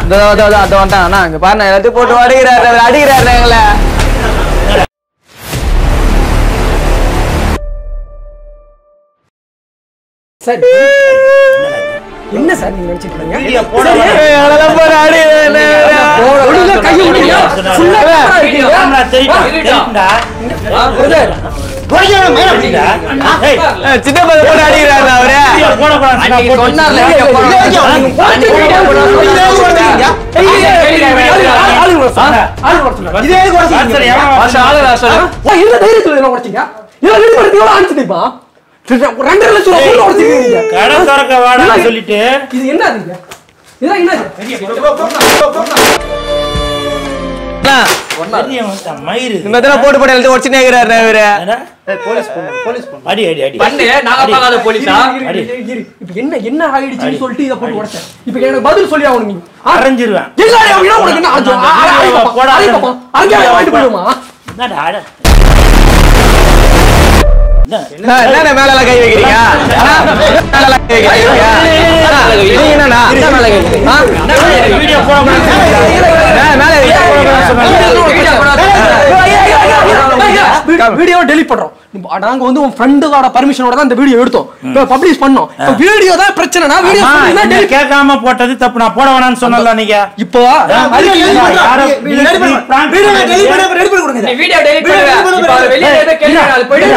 இதோ இதோ இதோ அதோ வந்துட்டான் அண்ணா இங்க பாருண்ணா எல்லாத்தையும் போட்டு அடிக்கிறாரு அவர் அடிக்கிறாரு எங்களை சார் என்ன சார் நீங்க நினைச்சிட்டு இருக்கீங்க வீடியோ போட சரி, வேணாம். எங்களெல்லாம் போட்டு அடிக்கிறாரு ஒழுங்கா கையை விடுங்க. full ஆ camera இருக்கீங்க. கேமரா தெரியுமா? தெரியும்டா. brother, போய்யா, மயிரை பிடிடா. ஏய், சின்ன பையன் போட்டு அடிக்கிறாரு அவரு வீடியோ போடக்கூடாதுன்னு சொன்னா அன்னைக்கு போட்டு சொன்னார்ல, வச்சிருக்கேன். வீடியோ போடணும். வீடியோ அன்னைக்கு அன்னைக்கு வீடியோ போடணும். ஏய், ஏய், ஏய், ஏய், ஆளு- ஆளு- ஆளுங்க வர சொல்லுங்க. ஆளுங்க வர சொல்லுங்க. இதே எதுக்கு வர சொல்றீங்க? சரி, எவன் வர மாஷா ஆளு ராசா. வா, என்ன தைரியத்துல இதெல்லாம் உடைச்சீங்க? இதெல்லாம் ready பண்ணதுக்கு எவ்வளவு ஆச்சு தெரியுமா? ரெண்டரை லட்சம் ரூபாய் full உடைச்சிருக்கீங்க. கடை திறக்க வாடான்னு சொல்லிட்டு இது என்ன இது? இதெல்லாம் என்ன இது? அண்ணா, பெரிய மனுஷன், மயிரு இந்த தடவை போட்டு போட்டு எல்லாத்தையும் உடச்சுனே இருக்கிறாரு அவரு என்னடா? அடி அடி அடி பண்ணு நாங்க பார்க்காத போலீஸா இரு, இரு, இரு, இரு. இப்ப என்ன என்ன ஆயிடுச்சுன்னு சொல்லிட்டு இதை போட்டு உடைச்சேன். இப்ப எனக்கு பதில் சொல்லி ஆகணும் நீங்க. ஆ? அரைஞ்சிருவேன் இல்ல, இல்ல, அப்படின்னா உனக்கு என்ன ஆச்சு? ஆ, ஆ, ஆ, பாப்பா, போடா. ஆ, பாப்பா. அங்கேயே வாங்கிட்டு போயிடுமா? என்னடா, அட. என்ன? அண்ணா, என்னண்ணா மேல எல்லாம் கை வைக்கிறீங்க அண்ணா, மேல எல்லாம் கை வைக்கிறீங்க அண்ணா, நீங்க என்னண்ணா என்ன மேல கை வைக்கிறீங்க? ஆ? வீடியோ போடக்கூடாதுன்னு சொல்லிட்டு. மேல மேல வீடியோ- வீடியோ டெலிட் பண்றோம் இப்ப நாங்க வந்து உன் ஃப்ரெண்டோட பர்மிஷனோட தான் இந்த வீடியோ எடுத்தோம் இப்ப பப்ளிஷ் பண்ணோம் இப்ப வீடியோ தான் பிரச்சனைனா வீடியோ அம்மா, தான் நீங்க delete- கேட்காம போட்டது தப்பு நான் போட வேணாம்னு சொன்னல நீங்க இப்போ அதுக்கு யாரோ நீ- நீ prank நீ வீடியோ டெலிட் பண்ணுங்க இப்ப அவர் வெளிய ஏதோ கேள்வி அது போயிடு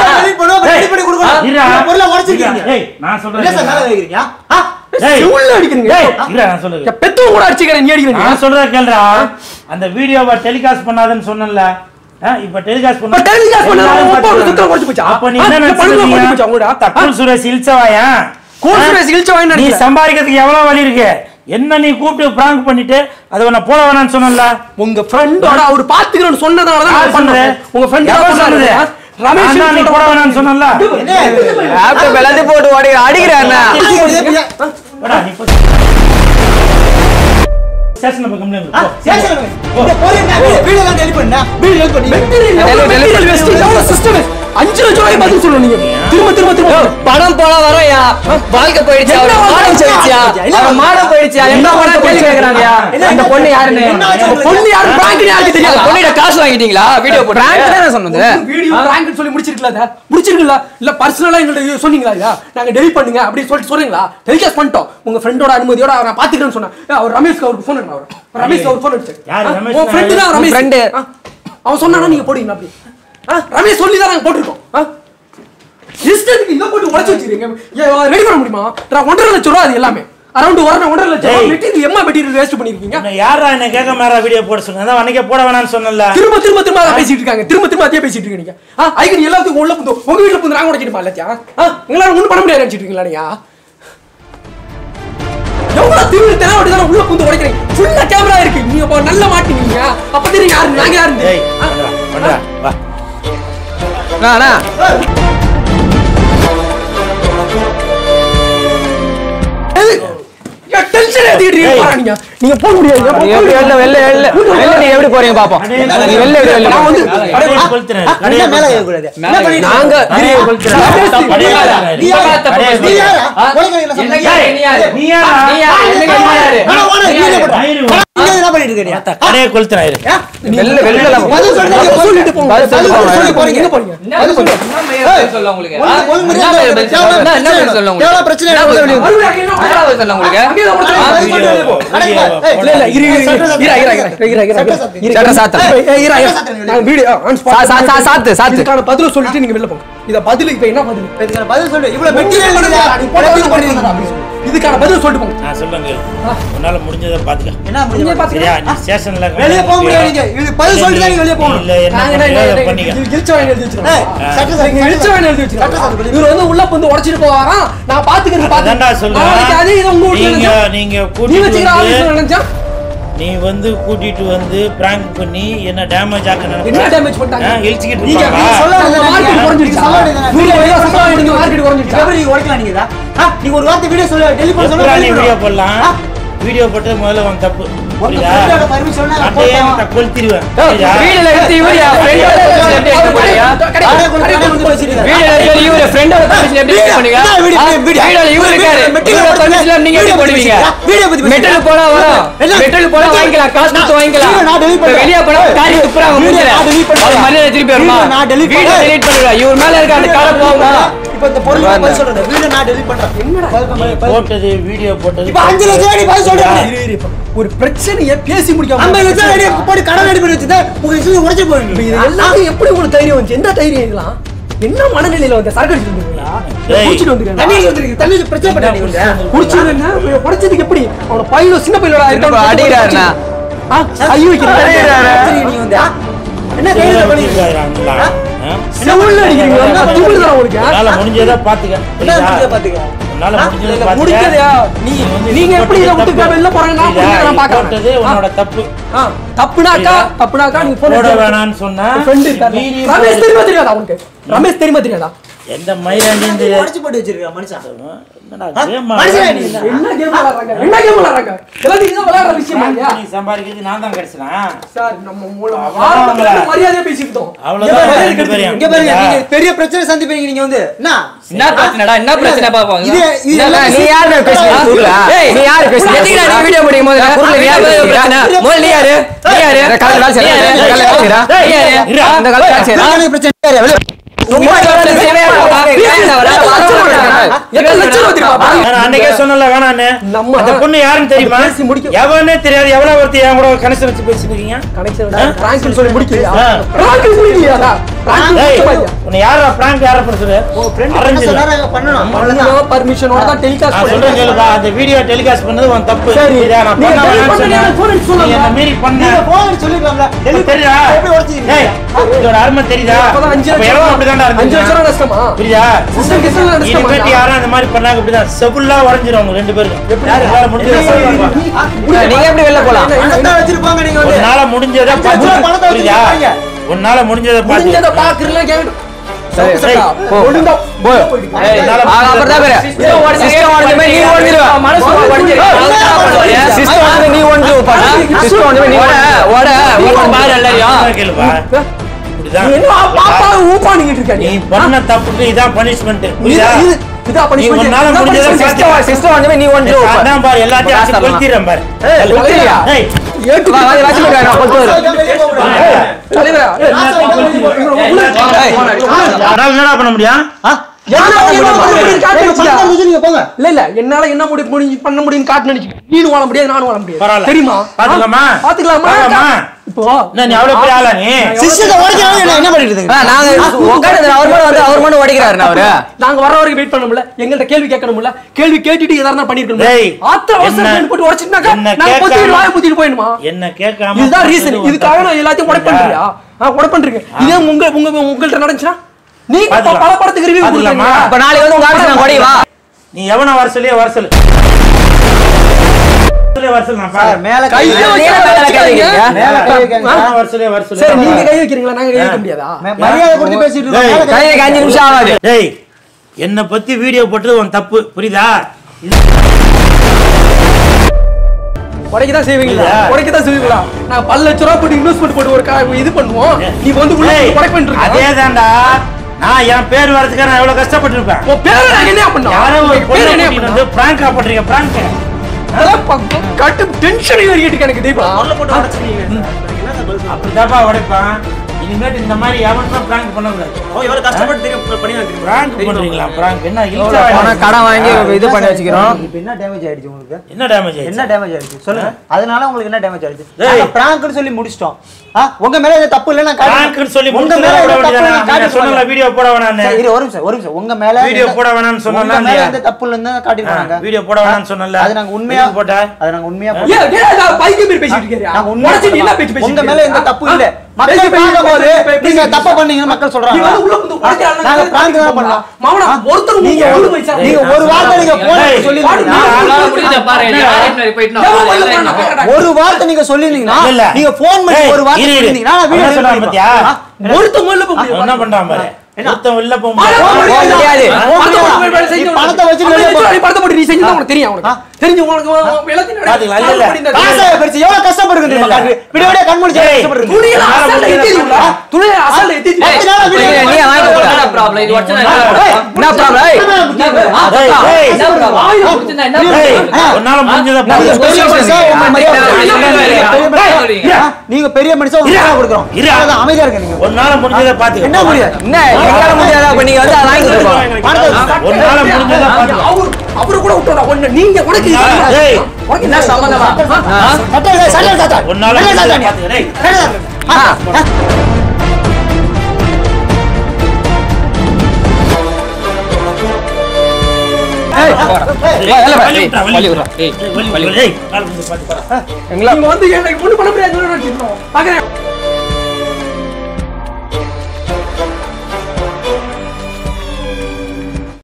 ஏய், நான் சொல்றேன் கேளுடா. ஏய், உள்ள அடிக்கிறீங்க ஏய், இருடா, நான் சொல்றேன் என் பெத்தவங்க கூட அடிச்சுக்கிறேன் நீ அடிக்கிறீங்க நான் சொல்றத கேளுடா அந்த வீடியோவை டெலிகாஸ்ட் பண்ணாதன்னு சொன்னேன்ல ஆ, இப்ப டெலிகாஸ்ட் பண்ண இப்ப telecast பண்ணா அவன் அப்பா ஒரு சுத்தம் குறைச்சு போச்சா? அப்ப நீ ஆ, என்ன இந்த பணம் குறைச்சு போச்சா உங்களோட? நினைச்சிருக்கீங்க தக்குள் சுரேஷ் இல்ச்சவாயா கூல் சுரேஷ் இழுச்ச வாங்கி நீ நடிக்கிறேன். சம்பாதிக்கிறதுக்கு எவ்வளவு வழி இருக்கு என்ன நீ கூப்பிட்டு பிராங்க் பண்ணிட்டு அதை உன்னை போட வேணாம்னு சொன்னல உங்க ஃப்ரெண்டோட அவர் பாத்துக்கிறேன்னு சொன்னதால தான் நான் பண்ணேன் உங்க ஃப்ரெண்ட் எவன் சொன்னது ரமேஷ் நான் நீ போட வேணாம்னு சொன்னல லேப்டாப் எல்லாத்தையும் போட்டு ஓடி அடிக்கிறாருண்ணா வாடா, நீ போ. ஸ்டேஷன்ல போய் கம்ப்ளைண்ட் போ சிஸ்டம் அஞ்சு லட்சம் ரூபாய் பதில் சொல்லணும் நீங்க திரும்ப திரும்ப திரும்ப பணம் போல வரையா வாழ்க்கை போயிடுச்சு அவர் மானம் போயிடுச்சியா அவர் மானம் போயிடுச்சியா என்ன பண்ண கேள்வி கேக்குறாங்கயா அந்த பொண்ணு யாருன்னு பொண்ணு யாரு பிராங்க் யாருக்கு தெரியாது அந்த பொண்ணிட்ட காசு வாங்கிட்டீங்களா வீடியோ போட்டு பிராங்க் தானே சொன்னது வீடியோ பிராங்க் சொல்லி முடிச்சிருக்கல அத முடிச்சிருக்கல இல்ல பர்சனலா எங்கள்ட்ட சொன்னீங்களா இதா நாங்க டெலிட் பண்ணுங்க அப்படி சொல்லிட்டு சொல்றீங்களா டெலிகாஸ்ட் பண்ணிட்டோம் உங்க ஃப்ரெண்டோட அனுமதியோட நான் பாத்துக்கிறேன்னு சொன்னேன் ஏய், அவர் ரமேஷ்க்கு அவருக்கு ஃபோன் அவர் ரமேஷ்க்கு அவர் ஃபோன் அடிச்சு யாரு ரமேஷ்? உன் ஃப்ரெண்டு தான் ரமேஷ் friend. ஆ, அவன் சொன்னானா நீங்க போடுவீங்களா அப்படி ஆ, ரமேஷ் சொல்லி தான் நாங்க போட்டுருக்கோம் ஆ? இஷ்டத்துக்கு இதை போட்டு உடச்சு வச்சிருக்கீங்க ரெடி பண்ண முடியுமா நான் ஒன்றரை லட்சம் ரூபா அது எல்லாமே அரௌண்ட் வரணும் ஒன்றரை லட்சம் ரூபா ஏய். மெட்டீரியல் எம்மா மெட்டீரியல் வேஸ்ட் பண்ணிருக்கீங்க உன்னை யாரா என்ன கேட்க மேரா வீடியோ போட சொன்ன அதான் அன்னைக்கே போட வேணாம்னு சொன்னல திரும்ப திரும்ப திரும்ப அதை பேசிட்டு இருக்காங்க திரும்ப திரும்ப அதே பேசிட்டு இருக்கீங்க ஆ ஐக்கு நீ எல்லாத்துக்கும் உள்ள புந்து உங்க வீட்டுல புந்து நாங்க உடைச்சிட்டுமா இல்லையா ஆ உங்களால ஒண்ணும் பண்ண முடியாது நினைச்சிட்டு இருக்கீங்களா நீங்க எவ்வளவு திரும்பி தர அப்படிதான் உள்ள புந்து உடைக்கிறீங்க ஃபுல்லா கேமரா இருக்கு நீங்க அப்ப நல்ல மாட்டீங்க அப்ப தெரியும் யாரு நாங்க யாரு ஏய் பண்றா பண்றா வா அண்ணா டென்ஷன் ஏத்திட்டு இருக்கீங்க நீங்க நீங்க போக முடியாது ஏன் போக எப்படி வெளில வெளில வெளில வெளில நீங்க எப்படி போறீங்க பாப்போம் நீங்க வெளில எப்படி வெளில நான் வந்து கடையை கொளுத்துறேன் கடையை கொளுத்துறேன் நாங்க கடையை கொளுத்துறேன் கடையை நீ யாரா? கொளுத்துறேன் நீ கடையை யாரா? கொளுத்துறேன். என்ன யாரு? நீ யாரு? நீ யாரா? நீ யாரு? என்னங்க நீ யாரு? நீ யாரு? மயிரு வா. பார்த்தா கடையை கொளுத்துறேன் இரு. வெளில வெளில எல்லாம் போ. சொல்லிட்டு போங்க பதில் சொல்லிட்டு போங்க. சொல்லி போறீங்க எங்க போறீங்க என்ன பதில் என்ன மரியாதை சொல்ல உங்களுக்கு? ஆ? என்ன மரியாதை சொல்ல? என்ன- என்ன பதில் சொல்ல உங்களுக்கு? என்ன பதில் சொல்ல உங்களுக்கு? அங்கேயே தான் உடைச்சு- ஆ? வீடியோ வீடியோவை இல்ல இல்ல இரு இரு இரு இரு இரு இரு இரு இரு இரு சட்டை சாத்து. இரு இரு நான் வீடியோ ஆன் சா- சா- சா- சாத்து சாத்து இதுக்கான பதில சொல்லிட்டு நீங்க வெளில போங்க இத பதில் இப்ப என்ன பதில் இதுக்கான பதில் சொல்லிட்டு போங்க நான் சொல்றேன் கேளு. உன்னால முடிஞ்சதை பாத்துக்க நீங்க பாத்துக்க. சரியா நீ ஸ்டேஷன்ல வெளிய போக முடியாது நீங்க. இது பதில் சொல்லிட்டு தான் நீங்க வெளிய போகணும். இல்ல என்ன நாங்க என்ன பண்றியோ அதை என்ன பண்ணிக்க இழுச்ச வாங்கி எழுதி வச்சிருக்கோம் ஏய், சட்டை சார், நீங்க இழுச்ச வாங்கி எழுதி வச்சிருக்கோம் இவர் வந்து உள்ள வந்து உடைச்சிட்டு போவாராம் நான் பாத்துக்கிறது அதான்டா பாத்து நாளைக்கு சொல்றேன் அதே இதை உங்க வீட்டுல நீங்க நினைச்சா- நீங்க நீ கூட்டிட்டு வச்சுக்கிற ஆபீஸ்ல வந்து நினைச்சா நீ வந்து கூட்டிட்டு வந்து பிராங்க் பண்ணி என்ன டேமேஜ் ஆக்க என்ன நினைப்ப டேமேஜ் பண்ணிட்டாங்க ஆ, இழுச்சிக்கிட்டு நீங்க இருப்பாங்களா? நீங்க சொல்ல சொல்ல மார்க்கெட் வேண்டியது குறைஞ்சிருச்சா சொல்ல வேண்டியது தானே. நூறு ரூபாய் சம்பளம் வாங்கிட்டு மார்க்கெட் குறைஞ்சிருச்சா எப்படி நீங்க உடைக்கலாம் நீங்க இதை? ஆ, நீங்க ஒரு வார்த்தை வீடியோ சொல்ல டெலிஃபோன் சொல்ல எப்படா நீ delete வீடியோ பண்ணுவோம். போடலாம் வீடியோ போட்டு முதல்ல உன் தப்பு உங்க புரியுதா? ஃப்ரெண்டோட பர்மிஷன் நான் அப்படியே போட்டோம் உன்னை கொளுத்திடுவேன் யோ, புரியுதா? வீடுல எடுத்து இவரு என் friend ஓட permission எப்படி எடுக்க போறீங்க? கடையை கொண்டு கடையை கொண்டு வச்சிருக்காரு. வீடுல இருக்கிற இவரு friend ஓட permission எப்படி எடுக்க போறீங்க? என்ன வீடு, ஆ, வீடு, வீடு. வீடுல இவரு இருக்காரு. மெட்டீரியல் இவரோட பத்தி permission நீங்க எப்படி வீடியோ பத்தி போடுவீங்க? பேசுறீங்க. வீடியோ பத்தி பேசுறீங்க. மெட்டல் போனா வரும். என்ன? மெட்டல் போனா வாங்கிக்கலாம். காசு கொடுத்து வாங்கிக்கலாம். வீடியோ நான் delete இப்ப பண்றேன். வெளிய போனா காரி துப்புறாங்க வீடியோ மூஞ்சில. நான் delete பண்றேன். அவர் மரியாதை திருப்பி வருமா? வீடியோ நான் delete வீடியோ பண்றேன். delete பண்ணுவேன். இவர் மேல இருக்க அந்த காரை போகுமா? இப்போ இந்த பொருள் வாங்க. பதில் சொல்றேன் வீடியோ நான் டெலிட் பண்றேன் என்னடா போட்டது வீடியோ போட்டது இப்போ அஞ்சு லட்சம் அடி பதில் சொல்றேன் இரு, இரு, இப்ப ஒரு பிரச்சனையை பேசி முடிக்காம ஐம்பது லட்சம் அடி போட்டு கடன் ரெடி பண்ணி வச்சுதான் உங்க இஷ்டம் உடச்சு இப்ப இது போயிருங்க எல்லாமே எப்படி உங்களுக்கு தைரியம் வந்துச்சு என்ன தைரியம் இதெல்லாம் என்ன மனநிலையில வந்து சரக்கு அடிச்சுட்டு வந்துருக்கீங்களா டேய். குடிச்சிட்டு வந்துருக்கீங்களா தண்ணி வந்துருக்கு தண்ணி வச்சு பிரச்சனை பண்ண நீங்க குடிச்சிருங்க உடைச்சதுக்கு எப்படி அவனோட பையில சின்ன பையிலோட இப்ப அடிக்கிறாருண்ணா. ஐயோ சரி, நீ வந்து ஆ? என்ன கையில பண்ணீங்க செவுல்ல அடிக்கிறீங்களா நான் திமிரு தரேன் உங்களுக்கு உன்னால முடிஞ்சதை பாத்துக்க என்ன புரியுதா? முடிஞ்சதை பாத்துக்க? உன்னால ஆ? முடிஞ்சதை இல்ல, பாத்துக்க. முடிஞ்சதையா? நீ- நீ வந்து நீங்க எப்படி இதை போட்டது விட்டு தப்பு. வெளில போறீங்க? நான் புரியுதா? முடிஞ்சதை நான் நீ பார்க்கறேன். போட்டது உன்னோட தப்பு ஆ, தப்புனாக்கா புரியுதா? தப்புனாக்கா நீ போன் போட எடுத்து- வேணாம்னு சொன்னா friend நீ இருக்காருல்ல. மீறி ரமேஷ் போடு. தெரியுமா தெரியாதா உனக்கு ரமேஷ் தெரியுமா தெரியாதா எந்த மயிராண்டியும் தெரியாது உடைச்சு போட்டு வச்சிருக்கா மனுஷன் என்னடா ஆ? game மனுஷனா ஆடுற? நீ? என்ன கேம் விளையாடுறாங்க என்ன கேம் விளையாடுறாங்க எல்லாத்தையும் இதுதான் விளையாடுற விஷயமா இல்லையா நீ சம்பாதிக்கிறது நான் தான் கிடைச்சேன் சார் நம்ம மூலம் அவ்வளவுதான் ஆரம்பத்துல உங்களை. மரியாதையா பேசிக்கிட்டோம் அவ்வளவுதான் இங்க ரெண்டு பேரையும். இங்க பாருங்க நீங்க பெரிய பிரச்சனை சந்திப்பீங்க நீங்க வந்து என்ன என்ன பிரச்சனைடா என்ன பிரச்சனை பாப்பாங்க இது இது இல்ல, எல்லாம் நீ யாரு பேசுறீங்க குறுக்கல? ஏய், நீ யாரு பேசுறீங்க? எதுக்குடா நீ வீடியோ முடிக்கும் போது குறுக்கல நீ யாரு பேசுறீங்க? முதல்ல நீ யாரு? நீ யாரு? இந்த காலத்துல வேலை செய்யறா? இந்த காலத்துல வேலை செய்யறா? நீ யாரு? இருடா. இந்த காலத்துல வேலை செய்யறா? எனக்கு பிரச்சனை இல்ல, வெளிய. சும்மா சொல்றது தேவையா இருக்கா? பேசுறா, வர, வர, வர, வர. எத்தனை லட்சம் ரூபா தெரியுமா? நான் அன்னைக்கே சொன்னல வேணான்னு நம்ம- அந்த பொண்ணு யாருன்னு தெரியுமா அது பேசி முடிக்க- எவனே தெரியாது எவ்வளவு ஒருத்தி என் கூட கனெக்ஷன் வச்சு பேசிட்டு இருக்கீங்க கனெக்ஷன் ஆ? பிராங்க்னு சொல்லி முடிக்கலையா ஆ. பிராங்க் முடிக்கலையாடா பிராங்க் ஏய், முடிக்கலையா உன்னை யாரா பிராங்க் யாரா பண்ணுறது friend என்ன சொன்னாரோ பண்ணணும் அவ்வளவுதான் பர்மிஷனோட தான் டெலிகாஸ்ட் நான் சொல்றேன் கேளுப்பா அந்த வீடியோ டெலிகாஸ்ட் பண்ணது உன் தப்பு சரி. இதை நான் நீங்க பண்ண delete வேணாம்னு பண்ணி சொன்னேன். எனக்கு phone அடிச்சு நீ சொல்லலாம். என்ன மீறி பண்ண நீங்க போன் அடிச்சு சொல்லிருக்கலாம்ல delete தெரியுதா எப்படி உடைச்சிருக்கீங்க? ஏய், இதோட அருமை தெரியுதா அப்பதான் அஞ்சு அப்ப லட்சம் எவ்வளவு ரூபா- அப்படிதான்டா அஞ்சு லட்சம் ரூபா இருந்துச்சு நஷ்டமா புரியுதா சிஸ்டம் கிஸ்டம் நஷ்டமா இனிமேட்டு யாரும் அந்த மாதிரி பண்ணாங்க இப்படிதான் செபுல்லா உடஞ்சிரும் அவங்க ரெண்டு பேரும் யாரு உங்களால முடிஞ்சதை சொல்லுங்க. நீங்க எப்படி வெளில போலாம் பணத்தை வச்சிருப்பாங்க நீங்க வந்து உன்னால முடிஞ்சதை அஞ்சு பார்த்து லட்சம் பணத்தை புரியுதா வச்சிருப்பாங்க. உன்னால முடிஞ்சதை முடிஞ்சதை பார்த்து பாக்குறீங்களா கேட்டு சரி, சரி, போ. போ. ஏய், என்னால ஆ, அப்புறம் தான் பாரு. சிஸ்டம் உடைஞ்ச மாதிரி நீ உடைஞ்சிருவ. சிஸ்டம் உடைஞ்ச நீ உடைஞ்சிருவ பாரு. சிஸ்டம் உடைஞ்ச மாதிரி நீ உடைஞ்சிருவ. உட, உட, பாரு எல்லாரையும். கேளுப்பா இப்படிதான் என்ன பாப்பா ஊப்பா நீங்கிட்டு இருக்க நீ பண்ண தப்புக்கு இதான் பனிஷ்மெண்ட் இது புரியுதா இது இதா நீ உன்னால முடிஞ்சதை பண்ணி சிஸ்டம் சிஸ்டம் உடைஞ்ச மாதிரி நீ உடைஞ்சிருவ பாரு. அதான் பாரு எல்லாத்தையும் அடிச்சு பாஸ் கொளுத்திடுறேன் பாரு ஏய், கொளுத்திடுறியா? ஏய், வா, வா, வா, வச்சு போயிட்டு வா, கொளுத்து வரு. தலைவரா எல்லாத்தையும் கொளுத்திடுவேன். அதனால என்னடா பண்ண முடியும் நீங்க போங்க இல்ல இல்ல என்னால என்ன முடிவு முடிஞ்சு பண்ண முடியும்னு காட்டு நினைச்சு நீனும் வாழ முடியாது நானும் வாழ முடியாது பரவாயில்ல. தெரியுமா பாத்துக்கலாமா? பாத்துக்கலாமா பாக்கலாமா? இப்போ என்ன நீ அவ்வளவு பெரிய ஆளா நீ சிஸ்டத்தை உடைக்கிறாங்க என்ன என்ன பண்ணிட்டு ஆ, இருக்கீங்க நாங்க உட்காந்து அவர் மட்டும் வந்து அவர் மட்டும் உடைக்கிறாருண்ணா அவரு நாங்க வர வரைக்கும் வெயிட் பண்ண முடியல எங்கள்ட்ட கேள்வி கேட்கணும்ல கேள்வி கேட்டுட்டு எதா இருந்தா பண்ணிருக்கணும் டேய், ஆத்திர அவசரம் என்ன- போட்டு உடைச்சிட்டாக்கா என்ன நாங்க கேட்காம- பொத்திட்டு வாய பொத்திட்டு போயிடுமா என்ன கேட்காம இதுதான் பண்றது ரீசன் ஒரு இதுக்காக தப்பு. நான் எல்லாத்தையும் உடை பண்றியா ஆ உடை பண்றீங்க இதே உங்க உங்க உங்கள்ட்ட நடந்துச்சுன்னா நீங்க ப- பாத்துக்கலாம். பல படத்துக்கு ரிவ்யூ பாத்துக்கலாமா? கொடுத்தீங்க இப்ப நாளைக்கு வந்து உங்க ஆபீஸ் நான் கொடி வா நீ எவன வர சொல்லியே வர சொல்லு சொல்லியே வர சொல்லு நான் சார் பாக்குறேன். மேல கை கையில நீங்க வச்சு மேல கை வைக்கிறீங்க. மேல கை வைக்காங்க எவன வர சொல்லியே வர சொல்லு சரி நான் நீங்க பாக்குறேன். கை வைக்கிறீங்களா நாங்க கை வைக்க முடியாதா ம- மரியாதை கொடுத்து பேசிட்டு இருக்கோம் டேய், மேல கை கைக்கு அஞ்சு நிமிஷம் ஆகாது டேய் என்ன பத்தி வீடியோ போட்டது உன் தப்பு புரியுதா உடைக்க தான் செய்வீங்களா இல்ல. உடைக்க தான் செய்வீங்களா நாங்க பல லட்ச ரூபா போட்டு இன்வெஸ்ட்மெண்ட் போட்டு ஒரு கா- இது பண்ணுவோம் நீ வந்து உள்ள டேய், உடைக்க பண்ணிட்டு அதே தான்டா நான் என் பேர் வரதுக்கு நான் எவ்வளவு கஷ்டப்பட்டிருப்பேன் உன் பேரை நாங்க என்ன பண்ணோம் யாரோ ஒரு உன் பொண்ணை பேரை என்ன கூட்டிட்டு பண்ணோம் வந்து பிராங்கா பண்றீங்க பிராங்க் அதெல்லாம் ப- கட்டு டென்ஷன் ஏறிட்டு எனக்கு தீபா அப்படிதாப்பா உடைப்பான் இனிமேட்டு இந்த மாதிரி எவனுமே பிராங்க் பண்ணக்கூடாது பிராங்க் பண்றீங்களா பிராங்க் என்ன இழுச்சா பணம் வாங்கி- கடன் வாங்கி இது பண்ணி வச்சுக்கிறோம் இப்போ என்ன டேமேஜ் ஆயிடுச்சு உங்களுக்கு என்ன டேமேஜ் ஆயிடுச்சு என்ன டேமேஜ் ஆயிடுச்சு சொல்லுங்க அதனால உங்களுக்கு என்ன டேமேஜ் ஆயிடுச்சு டேய். நாங்க பிராங்க்னு சொல்லி முடிச்சிட்டோம் ஆ உங்க மேல எந்த தப்பு இல்ல நான் பிராங்க்னு சொல்லி உங்க மேல போட எந்த தப்பு இல்ல நான் வேண்டியதானே சொன்னல காட்டி வீடியோ போட வேணாம்னு சரி, இரு, ஒரு நிமிஷம் ஒரு நிமிஷம் உங்க மேல வீடியோ எந்த- போட வேணாம்னு சொன்னல உங்க மேல எந்த தப்பு இல்லைன்னு காட்டி போனாங்க வீடியோ போட வேணாம்னு சொன்னல அது நாங்க உண்மையா எதுக்கு போட்ட அது நாங்க உண்மையா ஏன் ஏன் நான் பைத்தியம் மாதிரி பேசிட்டு இருக்கியா நாங்க உண்மையா உடைச்சு நீ என்ன பேச்சு சொல்றோம். பேசிட்டு உங்க மேல எந்த இருக்கியா? தப்பு இல்ல ஆ? மக்கள் பேசி, பேசி, பார்க்கும்போது பேசி, பேசி, நீங்க பேசி. தப்பா பண்ணீங்கன்னு மக்கள் நீ சொல்றாங்க வந்து உள்ள வந்து உடைக்கிறாங்க. நாங்க prank தான் பண்ணலாம். மாமனா, ஒருத்தர் நீங்க உங்க ஒரு ஊரு வயசா- நீங்க ஒரு வார்த்தை நீங்க போன ஏய், சொல்லி பாரு, நான் உங்களால முடிஞ்ச பாரு யாரும் போயிட்டு எவன் வந்து பண்ண பார்க்கறாங்க? ஒரு வார்த்தை நீங்க சொல்லிருந்தீங்கன்னா இல்ல. நீங்க போன் பண்ணி ஏய், ஒரு வார்த்தை இரு, இரு. சொல்லிருந்தீங்கன்னா நான் வீடியோ என்ன சொல்றான் பாத்தியா? ஒருத்தன் முதல்ல போக அவன் முடியும். என்ன பண்றான் பாரு ஒருத்தன் வெளில போக ஆனா, முடியாது போக முடியாது. பணத்தை போக போட்டு முடியாது. செஞ்சு நீ பணத்தை வச்சு அப்ப வெளிய நீ போ. சொல்லி பணத்தை போட்டு நீ செஞ்சு தெரிஞ்சுதான் உனக்கு தெரியும் உனக்கு தெரிஞ்சு உனக்கு உன் எல்லாத்தையும் நடக்குது. பாத்தீங்களா? இல்ல, இல்ல. பண்ணி இந்த- காசை பெருசு எவ்வளவு கஷ்டப்படுறது தெரியுமா இல்ல. காசு? விடிய விடிய கண் முழிச்சு ஏய். கஷ்டப்படுறது துணியில அசால்ட்டா ஏத்திடுவீங்களா? துணியில அசால்ட்டா ஏத்திடுவீங்களா? பத்து நாளா வீடியோ நீ- நீ வாங்கி கொடுத்தா? என்ன problem? இது உடச்சுனா என்ன ஏய், problem? என்ன problem? ஏய், ஆ, ஏய், தாத்தா, ஏய். என்ன problem? வாயில உடச்சுனா என்ன ஏய், problem? உன்னால முடிஞ்சதை நான் பண்ணு. பெரிய மனுஷா, உங்க மரியாதை. என்ன பெரிய மனுஷா. சொல்றீங்க? ஆ, நீங்க பெரிய மனுஷன் இரு. உங்களுக்கு கொடுக்குறோம் இரு. அவ்வளவுதான், அமைதியா இருங்க நீங்க உன்னால முடிஞ்சதை பாத்துக்க. என்ன முடியாது என்ன எங்களால முடியாதா அப்ப நீங்க வந்து அதை வாங்கி கொடுப்போம் பணத்தை- உன்னால முடிஞ்சதை பாத்துக்க. அவரு அவரு கூட விட்டோடா ஒண்ணு நீங்க உனக்கு இது உன்னால- ஏய், உனக்கு என்ன சம்பந்தமா ஆ? சட்டை இல்லை, சட்டை இல்லை, சட்டை. உன்னால சட்டை இல்லை, முடிஞ்சதை சட்டை இல்லை. பாத்துக்க. டேய், சட்டை இல்லை. ஆ, ஆ. ஏய், போடா. வா, வெளில வா. வலி ஏய், விட்றா, வலி வலி விட்றா. விட்றா. ஏய், வலி வலி விட்றா. டேய், கால் வந்து பாத்து பாரு. எங்களா நீங்க வந்து எனக்கு ஒண்ணு பண்ண முடியாது பாக்குறேன்